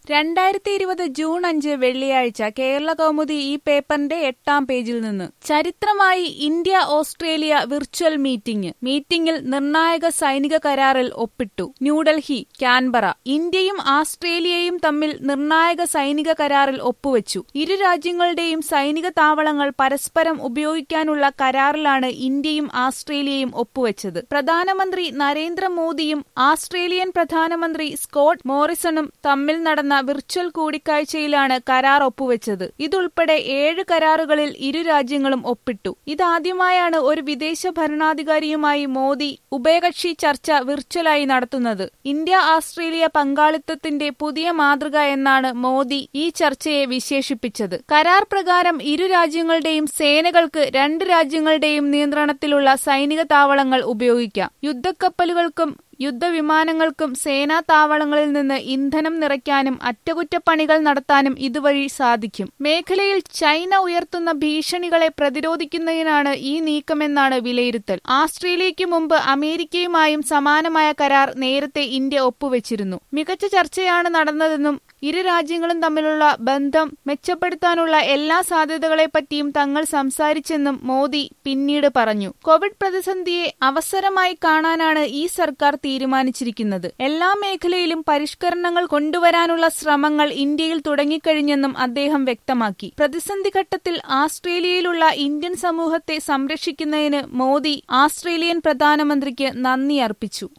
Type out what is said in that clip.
രണ്ടായിരത്തി ഇരുപത് ജൂൺ അഞ്ച് വെള്ളിയാഴ്ച കേരള കൗമുദി ഈ പേപ്പറിന്റെ എട്ടാം പേജിൽ നിന്ന് ചരിത്രമായി ഇന്ത്യ ഓസ്ട്രേലിയ വിർച്വൽ മീറ്റിംഗ് മീറ്റിംഗിൽ നിർണായക സൈനിക കരാറിൽ ഒപ്പിട്ടു ന്യൂഡൽഹി കാൻബറ ഇന്ത്യയും ആസ്ട്രേലിയയും തമ്മിൽ നിർണായക സൈനിക കരാറിൽ ഒപ്പുവച്ചു ഇരു രാജ്യങ്ങളുടെയും സൈനിക താവളങ്ങൾ പരസ്പരം ഉപയോഗിക്കാനുള്ള കരാറിലാണ് ഇന്ത്യയും ആസ്ട്രേലിയയും ഒപ്പുവെച്ചത് പ്രധാനമന്ത്രി നരേന്ദ്രമോദിയും ആസ്ട്രേലിയൻ പ്രധാനമന്ത്രി സ്കോട്ട് മോറിസണും തമ്മിൽ നടന്ന വിർച്വൽ കൂടിക്കാഴ്ചയിലാണ് കരാർ ഒപ്പുവെച്ചത് ഇതുൾപ്പെടെ ഏഴ് കരാറുകളിൽ ഇരു രാജ്യങ്ങളും ഒപ്പിട്ടു ഇതാദ്യമായാണ് ഒരു വിദേശ ഭരണാധികാരിയുമായി മോദി ഉഭയകക്ഷി ചർച്ച വിർച്വലായി നടത്തുന്നത് ഇന്ത്യ ആസ്ട്രേലിയ പങ്കാളിത്തത്തിന്റെ പുതിയ മാതൃക എന്നാണ് മോദി ഈ ചർച്ചയെ വിശേഷിപ്പിച്ചത് കരാർ പ്രകാരം ഇരു രാജ്യങ്ങളുടെയും സേനകൾക്ക് രണ്ട് രാജ്യങ്ങളുടെയും നിയന്ത്രണത്തിലുള്ള സൈനിക താവളങ്ങൾ ഉപയോഗിക്കാം യുദ്ധക്കപ്പലുകൾക്കും യുദ്ധവിമാനങ്ങൾക്കും സേനാ താവളങ്ങളിൽ നിന്ന് ഇന്ധനം നിറയ്ക്കാനും അറ്റകുറ്റപ്പണികൾ നടത്താനും ഇതുവഴി സാധിക്കും മേഖലയിൽ ചൈന ഉയർത്തുന്ന ഭീഷണികളെ പ്രതിരോധിക്കുന്നതിനാണ് ഈ നീക്കമെന്നാണ് വിലയിരുത്തൽ ആസ്ട്രേലിയയ്ക്ക് മുമ്പ് അമേരിക്കയുമായും സമാനമായ കരാർ നേരത്തെ ഇന്ത്യ ഒപ്പുവെച്ചിരുന്നു മികച്ച ചർച്ചയാണ് നടന്നതെന്നും ഇരു രാജ്യങ്ങളും തമ്മിലുള്ള ബന്ധം മെച്ചപ്പെടുത്താനുള്ള എല്ലാ സാധ്യതകളെപ്പറ്റിയും തങ്ങൾ സംസാരിച്ചെന്നും മോദി പിന്നീട് പറഞ്ഞു കോവിഡ് പ്രതിസന്ധിയെ അവസരമായി കാണാനാണ് ഈ സർക്കാർ തീരുമാനിച്ചിരിക്കുന്നത് എല്ലാ മേഖലയിലും പരിഷ്കരണങ്ങൾ കൊണ്ടുവരാനുള്ള ശ്രമങ്ങൾ ഇന്ത്യയിൽ തുടങ്ങിക്കഴിഞ്ഞെന്നും അദ്ദേഹം വ്യക്തമാക്കി പ്രതിസന്ധി ഘട്ടത്തിൽ ആസ്ട്രേലിയയിലുള്ള ഇന്ത്യൻ സമൂഹത്തെ സംരക്ഷിക്കുന്നതിന് മോദി ആസ്ട്രേലിയൻ പ്രധാനമന്ത്രിക്ക് നന്ദി അർപ്പിച്ചു